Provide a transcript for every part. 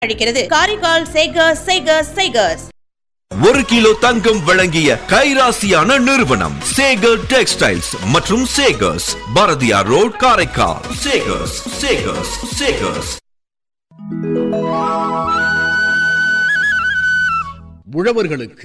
அளிக்கிறது காரைக்கால் சேகர்ஸ் சேகர்ஸ் சேகர்ஸ் ஒரு கிலோ தங்கம் வழங்கிய கைராசியான நிறுவனம் சேகர் டெக்ஸ்டைல்ஸ் மற்றும் சேகர்ஸ் பாரதியார் ரோட் காரைக்கால் சேகர்ஸ் சேகர்ஸ் சேகர்ஸ் உழவர்களுக்கு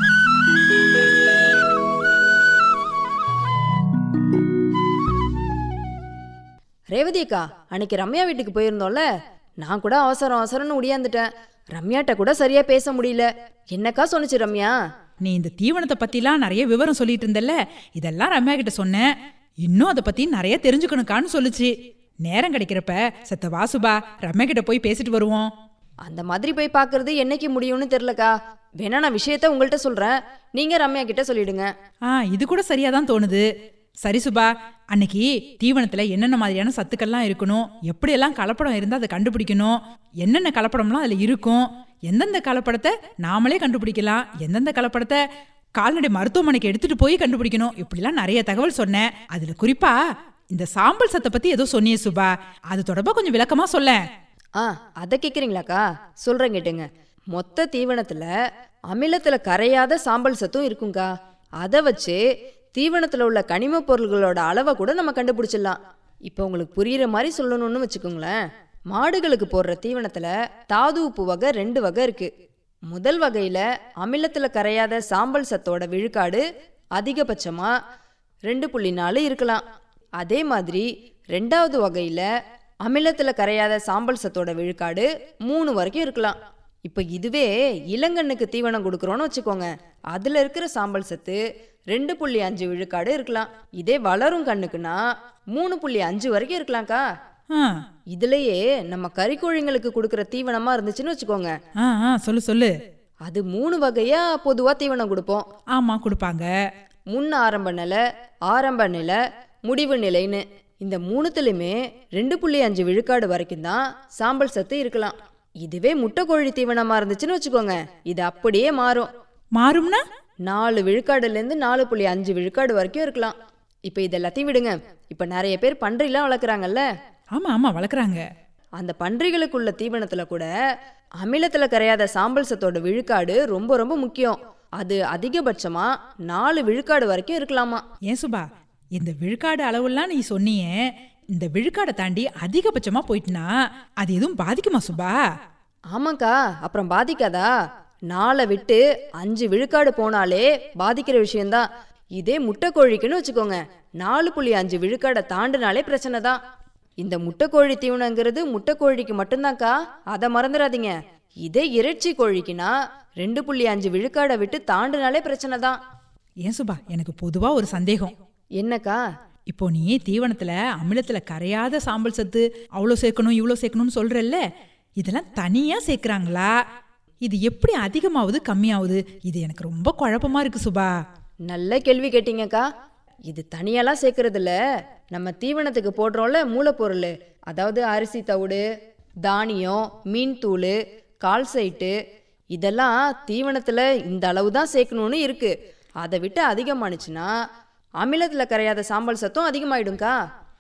ரேவதி அக்கா அன்னைக்கு ரம்யா வீட்டுக்கு போயிருந்தோம்ல நான் கூட அவசரம் அவசரம்னு உடியாந்துட்டேன் ரம்யாட்ட கூட சரியா பேச முடியல என்னக்கா சொன்னுச்சு ரம்யா நீ இந்த தீவனத்தை பத்திலாம் நிறைய விவரம் சொல்லிட்டு இருந்தல்ல இதெல்லாம் ரம்யா கிட்ட சொன்னேன் இன்னும் அதை பத்தி நிறைய தெரிஞ்சுக்கணுக்கான்னு சொல்லுச்சு நேரம் கிடைக்கிறப்ப செத்த வாசுபா ரம்யா கிட்ட போய் பேசிட்டு வருவோம் அந்த மாதிரி போய் பார்க்கறது என்னைக்கு முடியும்னு தெரிலக்கா வேணா நான் விஷயத்த உங்கள்கிட்ட சொல்றேன் நீங்க ரம்யா கிட்ட சொல்லிடுங்க ஆ இது கூட சரியா தான் தோணுது சரி சுபா அன்னைக்கு தீவனத்துல என்னென்ன மாதிரியான சத்துக்கள்லாம் இருக்கணும் எப்படியெல்லாம் கலப்படம் இருந்தா அதை கண்டுபிடிக்கணும் என்னென்ன கலப்படம்லாம் அதுல இருக்கும் எந்தெந்த கலப்படத்தை நாமளே கண்டுபிடிக்கலாம் எந்தெந்த கலப்படத்தை கால்நடை மருத்துவமனைக்கு எடுத்துட்டு போய் கண்டுபிடிக்கணும் இப்படிலாம் நிறைய தகவல் சொன்னேன் அதுல குறிப்பா இந்த சாம்பல் சத்தை பத்தி ஏதோ சொன்னியே சுபா அது தொடர்பா கொஞ்சம் விளக்கமா சொல்லேன் ஆ அதை கேக்குறீங்களாக்கா சொல்றேன் கேட்டுங்க மொத்த தீவனத்துல அமிலத்துல கரையாத சாம்பல் சத்தும் இருக்குங்கா அதை வச்சு தீவனத்துல உள்ள கனிம பொருள்களோட அளவை கூட நம்ம கண்டுபிடிச்சிடலாம் இப்போ உங்களுக்கு புரியுற மாதிரி சொல்லணும்னு வச்சுக்கோங்களேன் மாடுகளுக்கு போடுற தீவனத்துல தாது உப்பு வகை ரெண்டு வகை இருக்கு முதல் வகையில அமிலத்துல கரையாத சாம்பல் சத்தோட விழுக்காடு அதிகபட்சமா ரெண்டு புள்ளி நாலு இருக்கலாம் அதே மாதிரி ரெண்டாவது வகையில அமிலத்துல கரையாத சாம்பல் சத்தோட விழுக்காடு மூணு வரைக்கும் இருக்கலாம் இப்போ இதுவே இளங்கண்ணுக்கு தீவனம் கொடுக்குறோன்னு வச்சுக்கோங்க அதுல இருக்கிற சாம்பல் சத்து ரெண்டு புள்ளி அஞ்சு விழுக்காடு இருக்கலாம் இதே வளரும் கண்ணுக்குன்னா மூணு புள்ளி அஞ்சு வரைக்கும் இருக்கலாம்க்கா ஆ இதுலயே நம்ம கறிக்கோழிங்களுக்கு கொடுக்குற தீவனமா இருந்துச்சுன்னு வச்சுக்கோங்க ஆ ஆ சொல்லு சொல்லு அது மூணு வகையா பொதுவா தீவனம் கொடுப்போம் ஆமா கொடுப்பாங்க முன் ஆரம்ப நிலை ஆரம்ப நிலை முடிவு நிலைன்னு இந்த மூணுத்துலையுமே ரெண்டு புள்ளி அஞ்சு விழுக்காடு வரைக்கும் தான் சாம்பல் சத்து இருக்கலாம் இதுவே முட்டைக்கோழி தீவனமா இருந்துச்சுன்னு வச்சுக்கோங்க இது அப்படியே மாறும் மாறும்னா நாலு விழுக்காடுலேருந்து நாலு புள்ளி அஞ்சு விழுக்காடு வரைக்கும் இருக்கலாம் இப்போ இது எல்லாத்தையும் விடுங்க இப்போ நிறைய பேர் பன்றிலாம் வளர்க்குறாங்கல்ல ஆமா ஆமா வளர்க்குறாங்க அந்த பன்றிகளுக்குள்ள தீவனத்துல கூட அமிலத்துல கரையாத சாம்பல் சத்தோட விழுக்காடு ரொம்ப ரொம்ப முக்கியம் அது அதிகபட்சமா நாலு விழுக்காடு வரைக்கும் இருக்கலாமா ஏன் சுபா இந்த விழுக்காடு அளவுலாம் நீ சொன்னியே இந்த விழுக்காடை தாண்டி அதிகபட்சமா போயிட்டுனா அது எதுவும் பாதிக்குமா சுபா ஆமாக்கா அப்புறம் பாதிக்காதா நாளை விட்டு அஞ்சு விழுக்காடு போனாலே பாதிக்கிற விஷயம்தான் இதே முட்டைக்கோழிக்குன்னு வச்சுக்கோங்க நாலு புள்ளி அஞ்சு விழுக்காடை தாண்டினாலே பிரச்சனை தான் இந்த முட்டைக்கோழி தீவனங்கிறது முட்டைக்கோழிக்கு மட்டும்தான்க்கா அதை மறந்துடாதீங்க இதே இறைச்சி கோழிக்குன்னா ரெண்டு புள்ளி அஞ்சு விழுக்காடை விட்டு தாண்டினாலே பிரச்சனை தான் ஏன் சுபா எனக்கு பொதுவா ஒரு சந்தேகம் என்னக்கா இப்போ நீ தீவனத்துல அமிலத்துல கரையாத சாம்பல் சத்து அவ்வளோ சேர்க்கணும் இவ்வளோ சேர்க்கணும்னு சொல்றல்ல இதெல்லாம் தனியா சேர்க்கறாங்களா இது எப்படி அதிகமாகுது கம்மியாகுது இது எனக்கு ரொம்ப குழப்பமா இருக்கு சுபா நல்ல கேள்வி கேட்டீங்கக்கா இது தனியாலாம் சேர்க்கறது இல்ல நம்ம தீவனத்துக்கு போடுறோம்ல மூலப்பொருள் அதாவது அரிசி தவிடு தானியம் மீன் தூள் கால்சைட்டு இதெல்லாம் தீவனத்தில் இந்த அளவு தான் சேர்க்கணும்னு இருக்கு அதை விட்டு அதிகமானுச்சுன்னா அமிலத்தில் கரையாத சாம்பல் சத்தம் அதிகமாயிடும்க்கா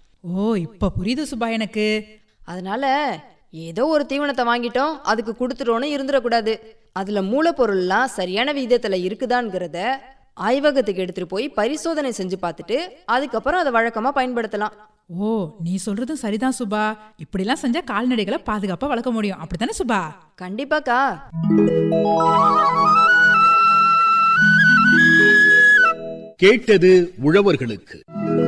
ஓ இப்ப புரியுது சுபா எனக்கு அதனால ஏதோ ஒரு தீவனத்தை வாங்கிட்டோம் அதுக்கு கொடுத்துட்டோன்னு இருந்துடக்கூடாது அதுல மூலப்பொருள்லாம் சரியான விகிதத்துல இருக்குதாங்கிறத ஆய்வகத்துக்கு எடுத்துட்டு போய் பரிசோதனை செஞ்சு பார்த்துட்டு அதுக்கப்புறம் அதை வழக்கமா பயன்படுத்தலாம் ஓ நீ சொல்றதும் சரிதான் சுபா இப்படிலாம் செஞ்சா கால்நடைகளை பாதுகாப்பா வளர்க்க முடியும் அப்படித்தானே சுபா கண்டிப்பாக்கா கேட்டது உழவர்களுக்கு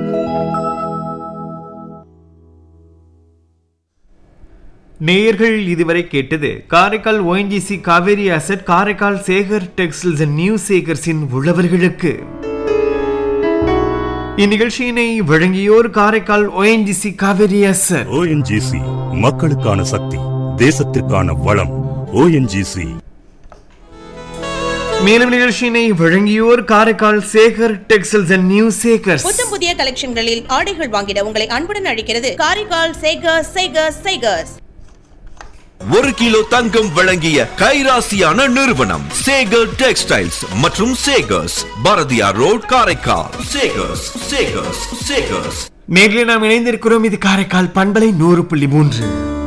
நேயர்கள் இதுவரை கேட்டது Karaikal ONGC Cauvery asset Karaikal Sekar textiles and new சேகர்ஸின் உழவர்களுக்கு இந்நிகழ்ச்சியினை வழங்கியோர் Karaikal ONGC Cauvery asset ONGC மக்களுக்கான சக்தி தேசத்திற்கான வளம் ஓஎன்ஜிசி மேலும் நிகழ்ச்சியினை வழங்கியோர் Karaikal Sekar textiles and new Sekars புத்தம் புதிய கலெக்ஷன்களில் ஆடைகள் வாங்கிட உங்களை அன்புடன் அழைக்கிறது காரைக்கால் சேகர்ஸ் சேகர்ஸ் சேகர்ஸ் ஒரு கிலோ தங்கம் வழங்கிய கைராசியான நிறுவனம் சேகர் டெக்ஸ்டைல்ஸ் மற்றும் சேகர்ஸ் பாரதியார் ரோட் காரைக்கால் சேகர்ஸ் சேகர்ஸ் சேகர்ஸ் நேரில் நாம் இணைந்திருக்கிறோம் இது காரைக்கால் பண்பலை நூறு புள்ளி மூன்று